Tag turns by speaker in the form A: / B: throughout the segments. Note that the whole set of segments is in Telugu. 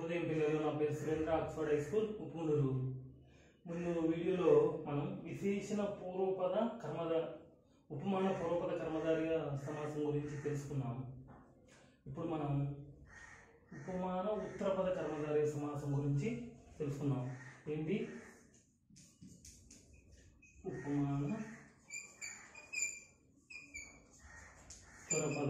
A: శుభోదయం పిల్లలు నా పేరు Surendra Oxford high school Uppunduru ముందు వీడియోలో మనం విశేషణ పూర్వపద కర్మద ఉపమాన పూర్వపద కర్మధారియ సమాసం గురించి తెలుసుకున్నాం ఇప్పుడు మనం ఉపమాన ఉత్తరపద కర్మధారియ సమాసం గురించి తెలుసుకున్నాం ఏంటి ఉపమాన ఉత్తరపద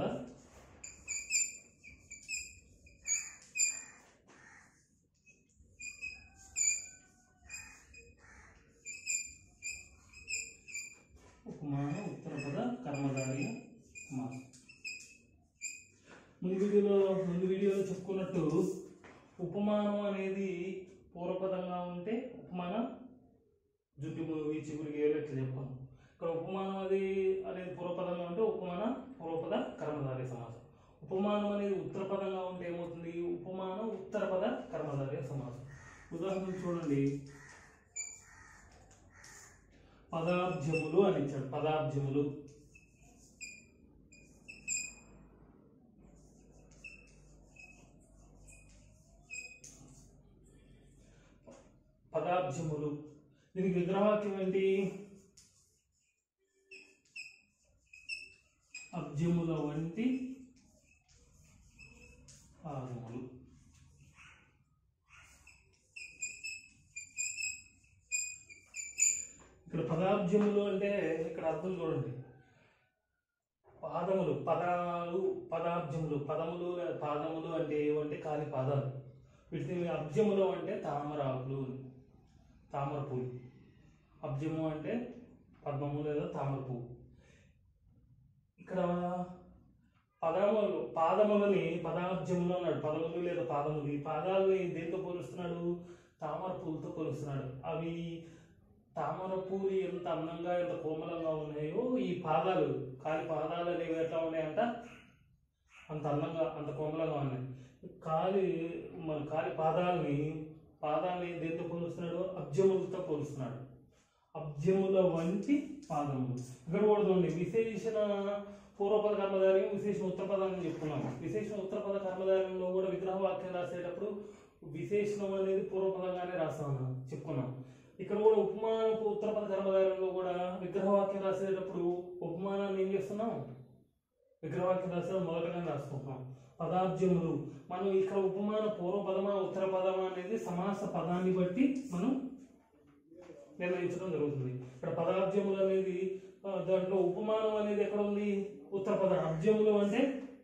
A: ఉపమాన ఉత్తరపద కర్మధారియ సమాసం ముందు వీడియోలో ముందు వీడియోలో చెప్పుకున్నట్టు ఉపమానం అనేది పూర్వపదంగా ఉంటే ఉపమానం జుట్టు మూవి చిగురు గేలు ఇట్లా చెప్పాను ఇక్కడ ఉపమానం అది అనేది పూర్వపదంగా ఉంటే ఉపమాన పూర్వపద కర్మధారి సమాసం ఉపమానం అనేది ఉత్తరపదంగా ఉంటే ఏమవుతుంది ఉపమానం ఉత్తరపద కర్మధారి సమాసం ఉదాహరణ చూడండి పదాబ్జములు అని ఇచ్చాడు పదాబ్జములు పదాబ్జములు దీనికి విగ్రహవాక్యం ఏంటి అబ్జముల వంటి పాదములు ఇక్కడ పదాబ్జములు అంటే ఇక్కడ అర్థం చూడండి పాదములు పదాలు పదాబ్జములు పదములు పాదములు అంటే ఏమంటే కాలి పాదాలు వీటిని అబ్జములు అంటే తామర ఆకులు తామర పువ్వు అబ్జము అంటే పద్మము లేదా తామర పువ్వు ఇక్కడ పదములు పాదములని పదాబ్జములు అన్నాడు పదములు లేదా పాదములు ఈ పాదాలని దేంతో పోలుస్తున్నాడు తామర పువ్వులతో పోలుస్తున్నాడు అవి తామర పూలు ఎంత అందంగా ఎంత కోమలంగా ఉన్నాయో ఈ పాదాలు కాలి పాదాలు అనేవి ఎట్లా ఉన్నాయంట అంత అందంగా అంత కోమలంగా ఉన్నాయి కాలి మన కాలి పాదాలని పాదాలని దేంతో పోలుస్తున్నాడు అబ్జములతో పోలుస్తున్నాడు అబ్జముల వంటి పాదములు ఇక్కడ కూడా చూడండి విశేషణ పూర్వపద కర్మధార్యం విశేషణ ఉత్తర పదాన్ని చెప్పుకున్నాము విశేషణ ఉత్తర పద కర్మధార్యంలో కూడా విగ్రహ వాక్యం రాసేటప్పుడు విశేషణం అనేది పూర్వపదంగానే రాస్తాము చెప్పుకున్నాం ఇక్కడ కూడా ఉపమాన ఉత్తర పద కర్మధార్యంలో కూడా విగ్రహవాక్యం రాసేటప్పుడు ఉపమానాన్ని ఏం చేస్తున్నాం విగ్రహవాక్యం రాసేటప్పుడు మొదటగా రాసుకుంటున్నాం పదాబ్జములు మనం ఇక్కడ ఉపమాన పూర్వ పదమా ఉత్తర పదమా అనేది సమాస పదాన్ని బట్టి మనం నిర్ణయించడం జరుగుతుంది ఇక్కడ పదాబ్జములు అనేది ఆ, దాంట్లో ఉపమానం అనేది ఎక్కడ ఉంది ఉత్తర పద అబ్జములు అంటే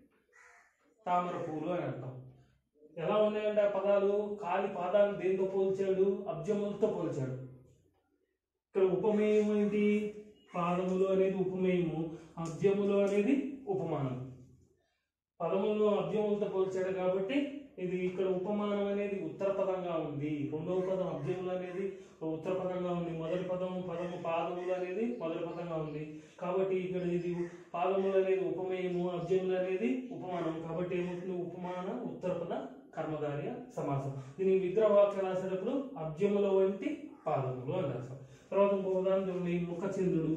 A: తామర పూలు అని అంటాం ఎలా ఉన్నాయంటే ఆ పదాలు కాలి పాదాలను దేంతో పోల్చాడు అబ్జములతో పోల్చాడు ఇక్కడ ఉపమేయం ఏంటి పాదములు అనేది ఉపమేయము అబ్జములు అనేది ఉపమానం పదములను అబ్జములతో పోల్చాడు కాబట్టి ఇది ఇక్కడ ఉపమానం అనేది ఉత్తర పదంగా ఉంది రెండవ పదం అబ్జములు అనేది ఉత్తర పదంగా ఉంది మొదటి పదం పదము పాదములు అనేది మొదటి పదంగా ఉంది కాబట్టి ఇక్కడ ఇది పాదములు అనేది ఉపమేయము అబ్జములు అనేది ఉపమానం కాబట్టి ఏమవుతుంది ఉపమాన ఉత్తర పద కర్మధార్య సమాసం దీనికి విగ్రహవాక్యం రాసేటప్పుడు అబ్జముల వంటి పాదములు అని రాస్తాం తర్వాత ఇంకో ఉదాహరణ చూడండి ముఖచంద్రుడు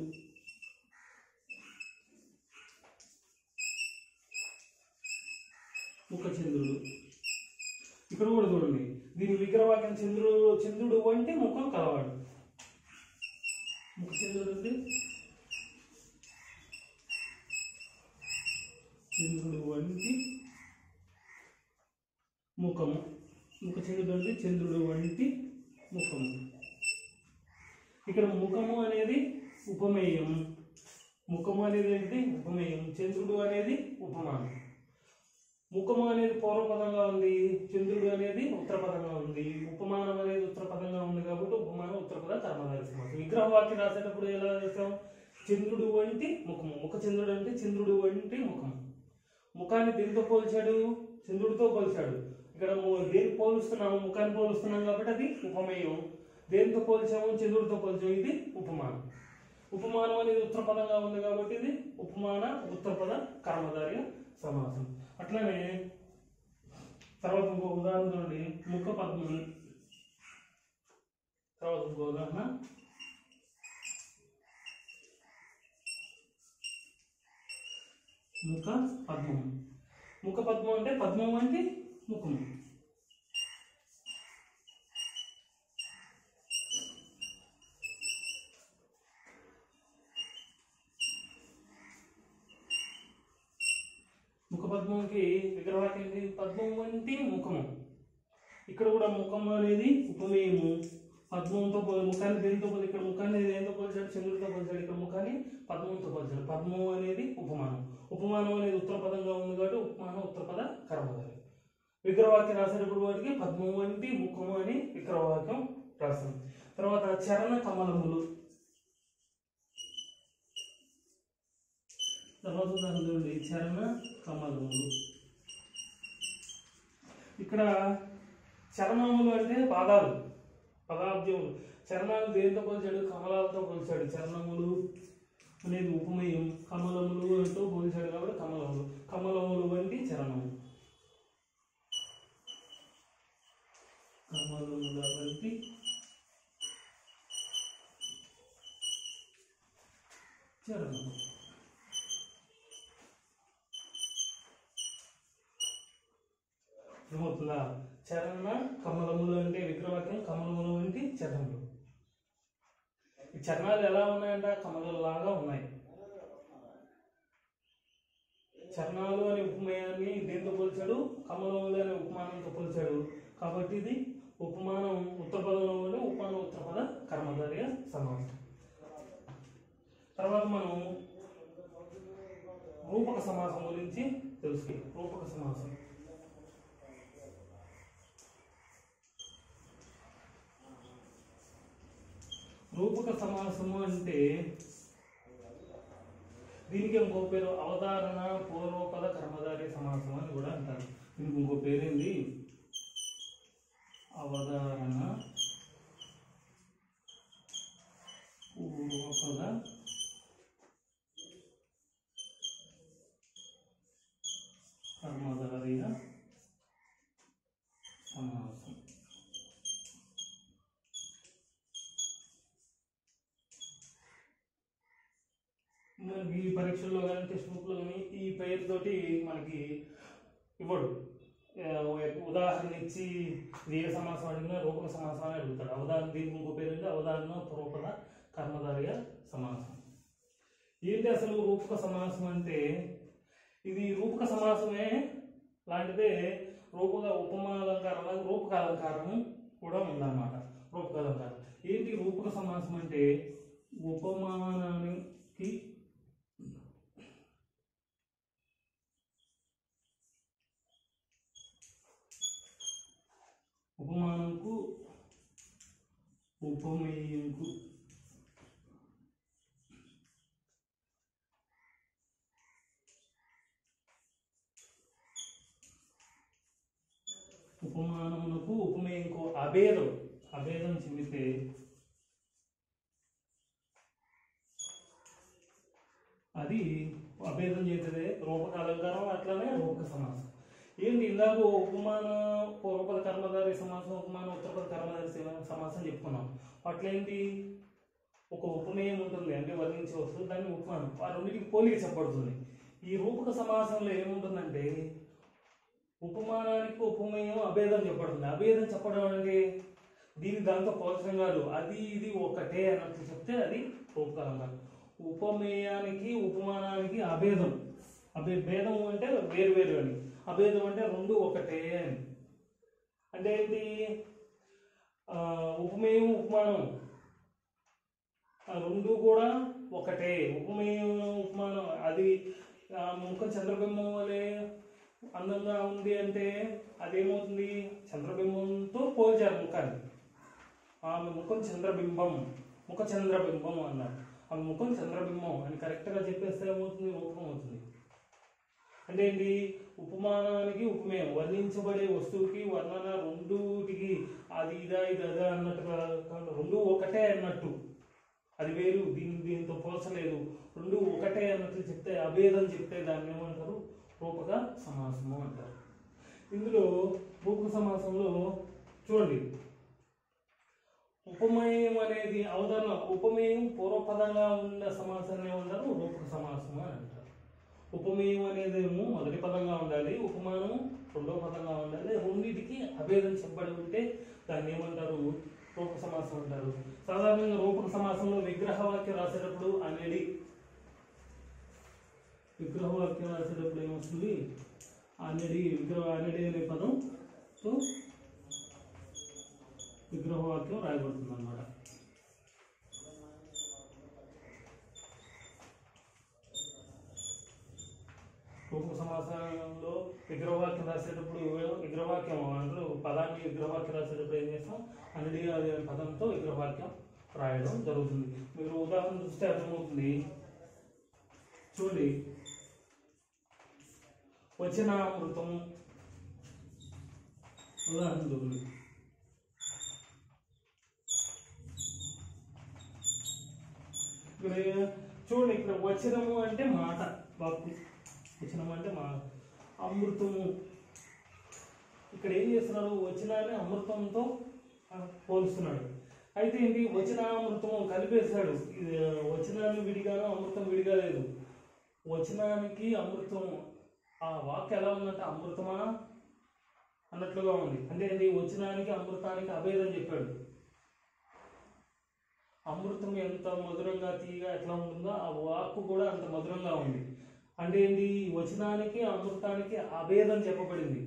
A: ముఖచంద్రుడు ఇక్కడ కూడా చూడండి దీని విగ్రహవాక్యం చంద్రుడు చంద్రుడు అంటే ముఖం కలవాడు ముఖచంద్రుడు అంటే చంద్రుడు వంటి ముఖము ముఖచంద్రుడు అంటే చంద్రుడు వంటి ముఖము ఇక్కడ ముఖము అనేది ఉపమేయం ముఖము అనేది ఏంటి ఉపమేయం చంద్రుడు అనేది ఉపమానం ముఖము అనేది పూర్వపదంగా ఉంది చంద్రుడు అనేది ఉత్తరపదంగా ఉంది ఉపమానం అనేది ఉత్తరపదంగా ఉంది కాబట్టి ఉపమానం ఉత్తరపద కర్మధారి సమాసం విగ్రహవాక్యం రాసేటప్పుడు ఎలా చేస్తాం చంద్రుడు వంటి ముఖము ముఖ చంద్రుడు అంటే చంద్రుడు వంటి ముఖం ముఖాన్ని దేనితో పోల్చాడు చంద్రుడితో పోల్చాడు ఇక్కడ ము- దేని పోలుస్తున్నాము ముఖాన్ని పోలుస్తున్నాం కాబట్టి అది ఉపమేయం దేనితో పోల్చాము చంద్రుడితో పోల్చాము ఇది ఉపమానం ఉపమానం అనేది ఉత్తరపదంగా ఉంది కాబట్టి ఇది ఉపమాన ఉత్తరపద కర్మధార్య సమాసం అట్లానే తర్వాత ఇంకో ఉదాహరణ చూడండి ముఖ పద్మం తర్వాత ఇంకో ఉదాహరణ ముఖ పద్మం ముఖ పద్మం అంటే పద్మం అంటే ముఖము ఉపపద్మంకి విగ్రహవాక్యం ఏంటి పద్మం వంటి ముఖము ఇక్కడ కూడా ముఖం అనేది ఉపమేయము పద్మంతో పోలి ముఖాన్ని దేంతో పోలి ఇక్కడ ముఖాన్ని దేంతో పోల్చాడు చంద్రుడితో పోల్చాడు ఇక్కడ ముఖాన్ని పద్మంతో పోల్చాడు పద్మం అనేది ఉపమానం ఉపమానం అనేది ఉత్తర పదంగా ఉంది కాబట్టి ఉపమానం ఉత్తర పద కర్మధారి విగ్రహవాక్యం రాసేటప్పుడు వాటికి పద్మం వంటి ముఖము అని విగ్రహవాక్యం రాస్తాం తర్వాత చరణ కమలములు తర్వాత దాని చూడండి చరణ కమలములు ఇక్కడ చరణములు అంటే పాదాలు పదాబ్జములు చరణాలు దేంతో పోల్చాడు కమలాలతో పోల్చాడు చరణములు అనేది ఉపమేయం కమలములు అంటూ పోల్చాడు కాబట్టి కమలములు కమలములు వంటి చరణము కమలముల వంటి చరణము అర్థమవుతుందా చరణ కమలములు అంటే విగ్రహవాక్యం కమలములు వంటి చరణములు ఈ చరణాలు ఎలా ఉన్నాయంట కమలలాగా ఉన్నాయి చరణాలు అనే ఉపమేయాన్ని దేంతో పోల్చాడు కమలములు అనే ఉపమానంతో పోల్చాడు కాబట్టి ఇది ఉపమానం ఉత్తర పదంలో ఉండే ఉపమానం ఉత్తర పద కర్మధార్య సమాసం తర్వాత మనం రూపక సమాసం గురించి తెలుసుకుందాం రూపక సమాసం రూపక సమాసము అంటే దీనికి ఇంకో పేరు అవధారణ పూర్వపద కర్మధారి సమాసం అని కూడా అంటారు దీనికి ఇంకో పేరేంది అవధారణ పూర్వపద కర్మధారియ సమాసం మనకి ఈ పరీక్షల్లో కానీ టెక్స్ట్ బుక్లో కానీ ఈ పేరుతోటి మనకి ఇవ్వడు ఆ, ఉదాహరణ ఇచ్చి ఇది ఏ సమాసం అడిగినా రూపక సమాసం అని అడుగుతాడు అవధారణ దీనికి ఇంకో పేరు అంటే అవధారణ పూర్వపద కర్మధారియ సమాసం ఏంటి అసలు రూపక సమాసం అంటే ఇది రూపక సమాసమే లాంటిదే రూపక ఉపమాలంకారం రూపక అలంకారం కూడా ఉందన్నమాట రూపక అలంకారం ఏంటి రూపక సమాసం అంటే ఉపమానానికి ఉపమానంకు ఉపమేయంకు ఉపమానమునకు ఉపమేయంకు అభేదం అభేదం చెందితే అది అభేదం చేసేదే రూపక అలంకారం అట్లానే రూపక సమాసం ఏంటి ఇందాక ఉపమాన పూర్వపద కర్మధారి సమాసం ఉపమాన ఉత్తరపద కర్మధారి సమ- సమాసం చెప్పుకున్నాం అట్లేంటి ఒక ఉపమేయం ఉంటుంది అంటే వర్ణించే వస్తుంది దాన్ని ఉపమానం ఆ రెండింటికి పోలిక చెప్పబడుతుంది ఈ రూపక సమాసంలో ఏముంటుందంటే ఉపమానానికి ఉపమేయం అభేదం చెప్పబడుతుంది అభేదం చెప్పడం అంటే దీని దాంతో పోల్చడం కాదు అది ఇది ఒకటే అన్నట్లు చెప్తే అది రూపక అలంకారం ఉపమేయానికి ఉపమానానికి అభేదం అభే భేదం అంటే వేరు వేరు అని అభేదం అంటే రెండు ఒకటే అని అంటే ఏంటి ఆ, ఉపమేయం ఉపమానం ఆ రెండు కూడా ఒకటే ఉపమేయం ఉపమానం అది ఆ, ముఖం చంద్రబింబం వలె అందంగా ఉంది అంటే అదేమవుతుంది చంద్రబింబంతో పోల్చారు ముఖాన్ని ఆమె ముఖం చంద్రబింబం ముఖ చంద్రబింబం అన్నారు ఆమె ముఖం చంద్రబింబం అని కరెక్ట్గా చెప్పేస్తే ఏమవుతుంది రూపం అవుతుంది అంటే ఏంటి ఉపమానానికి ఉపమేయం వర్ణించబడే వస్తువుకి వర్ణన రెండుటికి అది ఇదా ఇది అదా అన్నట్టుగా కాకుండా రెండు ఒకటే అన్నట్టు అది వేరు దీని దీంతో పోల్చలేదు రెండు ఒకటే అన్నట్లు చెప్తే అభేదం చెప్తే దాన్ని ఏమంటారు రూపక సమాసము అంటారు ఇందులో రూపక సమాసంలో చూడండి ఉపమేయం అనేది అవధారణ ఉపమేయం పూర్వపదంగా ఉన్న సమాసాన్ని ఏమంటారు రూపక సమాసము అని అంటారు ఉపమేయం అనేది ఏమో మొదటి పదంగా ఉండాలి ఉపమానం రెండో పదంగా ఉండాలి రెండింటికి అభేదం చెప్పబడి ఉంటే దాన్ని ఏమంటారు రూపక సమాసం అంటారు సాధారణంగా రూపక సమాసంలో విగ్రహవాక్యం రాసేటప్పుడు అనేది విగ్రహవాక్యం రాసేటప్పుడు ఏమొస్తుంది అనేది విగ్రహ అనేది అనే పదంతో విగ్రహవాక్యం రాయబడుతుంది అన్నమాట రూపక సమాసారంలో విగ్రహవాక్యం రాసేటప్పుడు విగ్రహవాక్యం అంటే పదాన్ని విగ్రహవాక్యం రాసేటప్పుడు ఏం చేస్తాం అనేది అనే పదంతో విగ్రహవాక్యం రాయడం జరుగుతుంది మీరు ఉదాహరణ చూస్తే అర్థమవుతుంది చూడండి వచనామృతం ఉదాహరణ చూడండి ఇక్కడ చూడండి ఇక్కడ వచనము అంటే మాట వాక్కు వచనం అంటే మా అమృతము ఇక్కడ ఏం చేస్తున్నారు వచనాన్ని అమృతంతో ఆ, పోలుస్తున్నాడు అయితే ఏంటి వచనామృతము కలిపేశాడు ఇది వచనాన్ని విడిగాను అమృతం విడిగా లేదు వచనానికి అమృతం ఆ వాక్ ఎలా ఉందంటే అమృతమా అన్నట్లుగా ఉంది అంటే ఏంటి వచనానికి అమృతానికి అభేదం చెప్పాడు అమృతం ఎంత మధురంగా తీయగా ఎట్లా ఉంటుందో ఆ వాక్కు కూడా అంత మధురంగా ఉంది అంటే ఏంటి ఈ వచనానికి అమృతానికి అభేదం చెప్పబడింది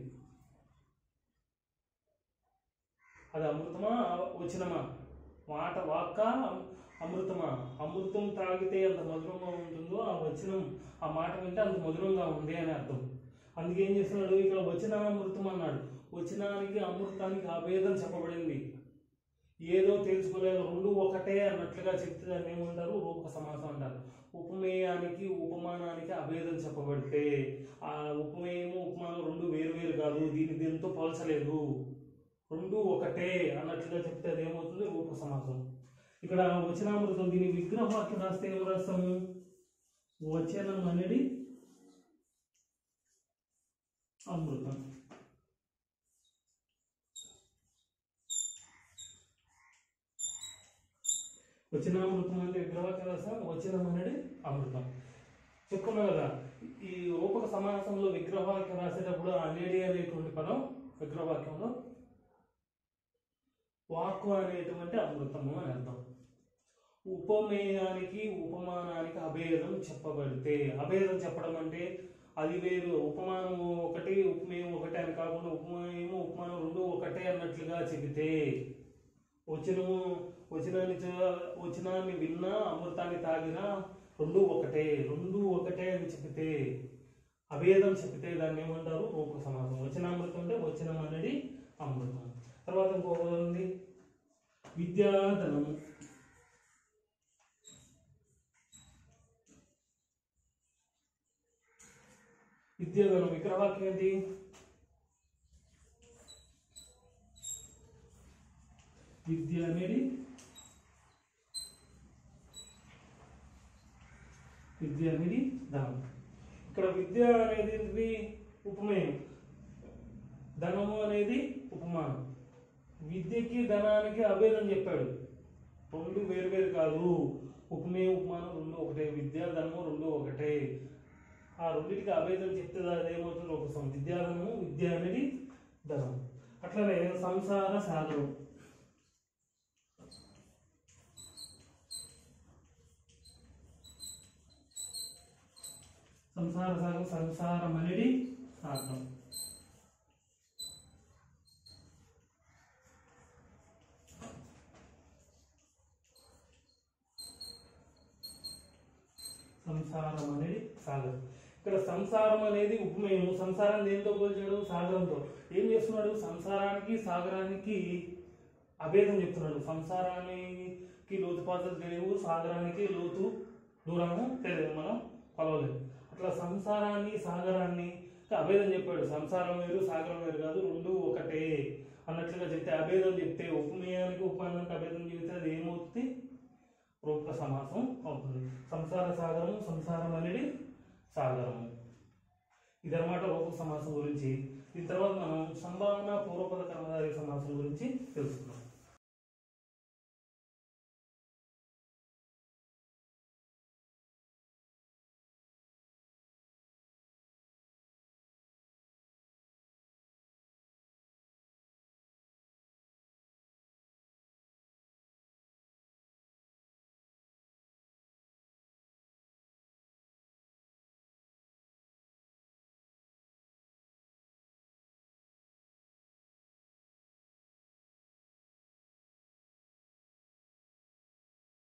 A: అది అమృతమా ఆ- వచనమా మాట వాక్క అమృతమా అమృతం తాగితే ఎంత మధురంగా ఉంటుందో ఆ వచనం ఆ మాట వింటే అంత మధురంగా ఉంది అని అర్థం అందుకే ఏం చేస్తున్నాడు ఇక్కడ వచన అమృతం అన్నాడు వచనానికి అమృతానికి అభేదం చెప్పబడింది ఏదో తెలుసుకోలేదు రెండు ఒకటే అన్నట్లుగా చెప్తే దాన్ని ఏమంటారు రూపక సమాసం అంటారు ఉపమేయానికి ఉపమానానికి అభేదం చెప్పబడితే ఆ ఉపమేయము ఉపమానం రెండు వేరు వేరు కాదు దీన్ని దీంతో పోల్చలేదు రెండు ఒకటే అన్నట్లుగా చెప్తే అది ఏమవుతుంది రూపక సమాసం ఇక్కడ వచనామృతం దీని విగ్రహవాక్యం రాస్తే ఏం రాస్తాము వచనం అనేది అమృతం వచనామృతం అంటే విగ్రహవాక్యం రాస్తాం వచనం అనేది అమృతం చెప్పుకున్నాం కదా ఈ రూపక సమాసంలో విగ్రహవాక్యం రాసేటప్పుడు అనేది అనేటువంటి పదం విగ్రహవాక్యంలో వాక్కు అనేటువంటి అమృతము అని అర్థం ఉపమేయానికి ఉపమానానికి అభేదం చెప్పబడితే అభేదం చెప్పడం అంటే అది వేరు ఉపమానము ఒకటి ఉపమేయం ఒకటి అని కాకుండా ఉపమేయము ఉపమానం రెండు ఒకటే అన్నట్లుగా చెబితే వచనము వచనాన్ని చ- వచనాన్ని విన్నా అమృతాన్ని తాగినా రెండు ఒకటే రెండు ఒకటే అని చెబితే అభేదం చెబితే దాన్ని ఏమంటారు రూపక సమాసం వచనామృతం అంటే వచనం అనేది అమృతం తర్వాత ఇంకొక ఉంది విద్యాధనము విద్యాధనం విగ్రహవాక్యం ఏంటి విద్య అనేది విద్య అనేది ధనం ఇక్కడ విద్య అనేది ఏంటిది? ఉపమేయం ధనము అనేది ఉపమానం విద్యకి ధనానికి అభేదం చెప్పాడు రెండు వేరు వేరు కాదు ఉపమేయం ఉపమానం రెండు ఒకటే విద్య ధనము రెండు ఒకటే ఆ రెండింటికి అభేదం చెప్తే అది ఏమవుతుంది ఒక సం- విద్యాధనము విద్య అనేది ధనం అట్లనే సంసార సాగరం సంసార సాగరం సంసారం అనేది సాగరం సంసారం అనేది సాగరం ఇక్కడ సంసారం అనేది ఉపమేయము సంసారం దేంతో పోల్చాడు సాగరంతో ఏం చేస్తున్నాడు సంసారానికి సాగరానికి అభేదం చెప్తున్నాడు సంసారానికి లోతు పాత్రలు తెలియవు సాగరానికి లోతు దూరము తెలియదు మనం కొలవలేదు అట్లా సంసారాన్ని సాగరాన్ని అభేదం చెప్పాడు సంసారం వేరు సాగరం వేరు కాదు రెండు ఒకటే అన్నట్లుగా చెప్తే అభేదం చెప్తే ఉపమేయానికి ఉపమానానికి అభేదం చెబితే అది ఏమవుతుంది రూపక సమాసం అవుతుంది సంసార సాగరము సంసారం అనేది సాగరము ఇదన్నమాట రూపక సమాసం గురించి దీని తర్వాత మనం సంభావన పూర్వపద కర్మధారి సమాసం గురించి తెలుసుకున్నాం